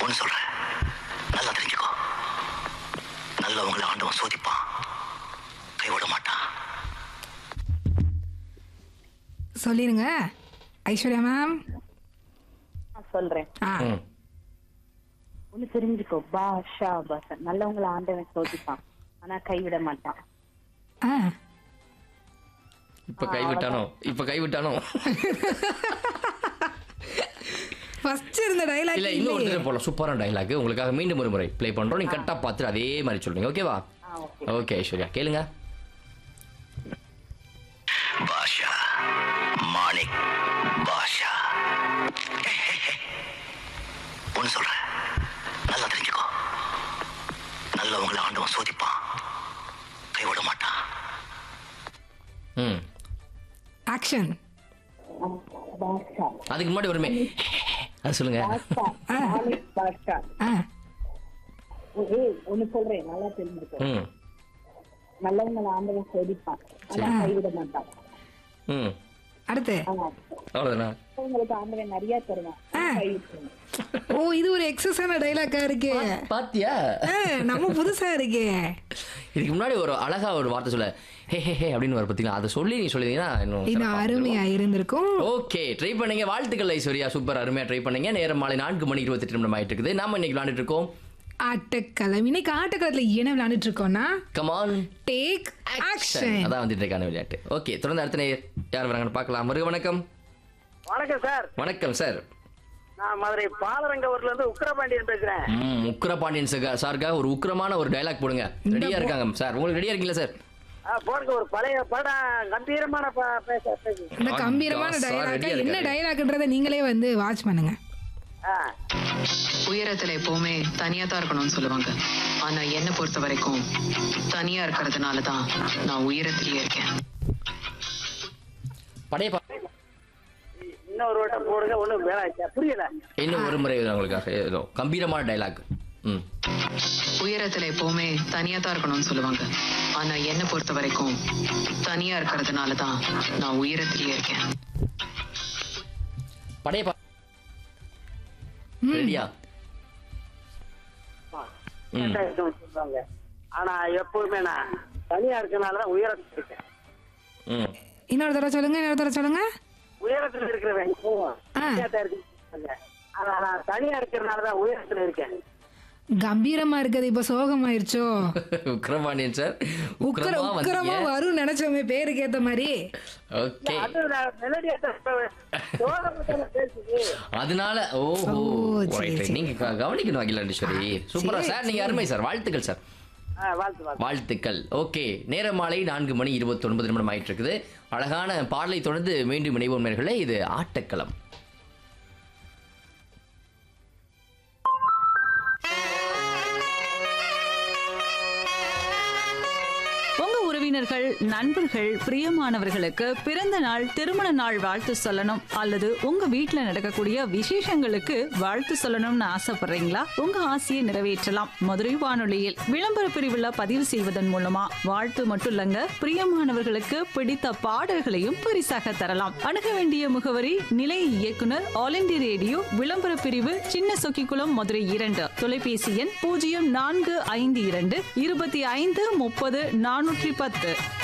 ஒன்னு சொல்றேன் நல்லா தெரிஞ்சுக்கோ நல்லவங்களை ஆண்டவன் சோதிப்பான் கைவிட மாட்டான் சொல்லிருங்க ஐஸ்வர்யா மேம் நான் சொல்றேன் ஆ ம் ஒண்ணு தெரிஞ்சுக்கோ பாஷா பாஷா நல்லவங்களை ஆண்டவன் சோதிப்பான் ஆனா கைவிட மாட்டான் ஆ இப்ப கைவிட்டானோ இப்ப கைவிட்டானோ ஃபர்ஸ்ட் இருந்த டைலாக் இல்ல இன்னும் ஒரு போலாம் சூப்பரான டைலாக் உங்களுக்காக மீண்டும் ஒரு முறை ப்ளே பண்றோம் நீங்க கரெக்டா பார்த்துட்டு அதே மாதிரி சொல்றீங்க ஓகேவா ஆ ஓகே ஓகே ஐஸ்வர்யா கேளுங்க பாஷா மாணிக் பாஷா ஒன்னு சொல்றேன் நல்லா தெரிஞ்சுக்கோ நல்லவங்களை ஆண்டவன் சோதிப்பான் கைவிட மாட்டான் ம் ஆக்ஷன் பாஷா அதுக்கு முன்னாடி வருமே அது சொல்லுங்க பாஷா மாலிக் பாஷா ஆ ஏய் ஒண்ணு சொல்றேன் நல்லா தெரிஞ்சுக்கோ ம் நல்லவங்களை ஆண்டவன் சோதிப்பான் ஆனா கைவிட மாட்டான் ம் அடுத்து ஆமா அவ்வளோதானா உங்களுக்கு ஆண்டவன் நிறைய தருவான் கைவிட்டுருவான் ஓ இது ஒரு எக்ஸஸான டைலாக்கா இருக்கு பாத்தியா ஆ, நம்ம புதுசா இருக்கே இதுக்கு முன்னாடி ஒரு அழகா ஒரு வார்த்தை சொல்ல ஹே ஹே ஹே அப்படின்னு வர பார்த்தீங்களா அதை சொல்லி நீ சொல்லிங்கன்னா இன்னும் இது சிறப்பா அருமையா இருந்திருக்கும் ஓகே ட்ரை பண்ணீங்க வாழ்த்துக்கள் ஐஸ்வர்யா சூப்பர் அருமையா ட்ரை பண்ணீங்க நேரம் மாலை நான்கு மணி இருபத்தெட்டு நிமிடம் ஆயிட்டு இருக்குது நாம இன்னைக்கு விளையாண்டுட்டு இருக்கோம் ஆட்டக்களம் இன்னைக்கு ஆட்டக்களத்துல என்ன விளையாண்டுட்டு இருக்கோம்னா கமான் டேக் ஆக்ஷன் அதான் வந்து இன்றைக்கான விளையாட்டு ஓகே தொடர்ந்து அடுத்த நேயர் யார் வராங்கன்னு பார்க்கலாம் வருக வணக்கம் வணக்கம் சார் வணக்கம் சார் நான் மதுரை பாலரங்கவூர்ல இருந்து உக்கிரபாண்டியன் பேசுறேன் ம் உக்கிரபாண்டியன் சார் சாருக்காக ஒரு உக்கிரமான ஒரு டைலாக் போடுங்க ரெடியா இருக்காங்க சார் உங்களுக்கு ரெடியா இருக்கீங்களா சார் ஆ, போடுங்க ஒரு பழைய படம் கம்பீரமான ப- பேச பேசு இந்த ஆ, கம்பீரமான சார், டைலாக் ready-ஆ என்ன இருக்காரு. டைலாக்ன்றதை நீங்களே வந்து வாட்ச் பண்ணுங்க ஆ, உயரத்துல எப்பவுமே தனியா தான் இருக்கணும்னு சொல்லுவாங்க ஆனா என்ன பொறுத்த வரைக்கும் தனியா இருக்கிறதுனால தான் நான் உயரத்திலேயே இருக்கேன் படைய பா- இன்னொரு வட்டம் போடுங்க ஒண்ணும் வேலை புரியல இன்னும் ஒரு முறை உங்களுக்காக ஏதோ கம்பீரமான டைலாக் ம் உயரத்துல எப்பவுமே தனியா தான் இருக்கணும்னு சொல்லுவாங்க ஆனா என்ன பொறுத்த வரைக்கும் தனியா இருக்கிறதுனால தான் நான் உயரத்திலேயே இருக்கேன் படைய பா- ரெடியா ம் சொல்றாங்க ஆனா எப்பவுமே நான் தனியா இருக்கனாலதான் உயரத்துல இருக்கேன் ம் இன்னொரு தடவை சொல்லுங்க இன்னொரு தடவை சொல்லுங்க உயரத்துல இருக்கிறவன் ஆ. தனியா தான் இருக்குன்னு ஆனா நான் தனியா இருக்கிறனாலதான் உயரத்துல இருக்கேன் கம்பீரமா இருக்குது இப்ப சோகமாயிருச்சோ உக்கிரபாண்டியன் சார் உக்கர உக்கிரமா உக்கரமா வந்தீங்க வரும் நினைச்சோமே பேருக்கு ஏத்த மாதிரி ஓகே அது நான் மெலடியா பேசுது அதனால ஓஹோ ஓ, சரி, Right, right. சரி. நீங்க க- கவனிக்கணும் அகிலாண்டேஸ்வரி சூப்பரா சரி, சார் நீங்க அருமை சார் வாழ்த்துக்கள் சார் ஆ, வாழ்த்து வாழ்த்து வாழ்த்துக்கள் ஓகே நேர மாலை நான்கு மணி இருபத்தி ஒன்பது நிமிடம் ஆயிட்டு இருக்குது அழகான பாடலை தொடர்ந்து மீண்டும் இணைவோம் நேர்களே இது ஆட்டக்களம் உங்க உறவினர்கள் நண்பர்கள் பிரியமானவர்களுக்கு பிறந்த நாள் திருமண நாள் வாழ்த்து சொல்லணும் அல்லது உங்க வீட்ல நடக்கக்கூடிய விசேஷங்களுக்கு வாழ்த்து சொல்லணும்னு ஆசைப்படுறீங்களா உங்க ஆசையை நிறைவேற்றலாம் மதுரை வானொலியில் விளம்பர பிரிவுல பதிவு செய்வதன் மூலமா வாழ்த்து மட்டும் இல்லங்க பிரியமானவர்களுக்கு பிடித்த பாடல்களையும் பரிசாக தரலாம் அணுக வேண்டிய முகவரி நிலைய இயக்குனர் ஆல் இந்திய ரேடியோ விளம்பர பிரிவு சின்ன சொக்கிக்குளம் மதுரை இரண்டு தொலைபேசி எண் பூஜ்ஜியம் நான்கு ஐந்து இரண்டு இருபத்தி ஐந்து முப்பது நானூற்றி பத்து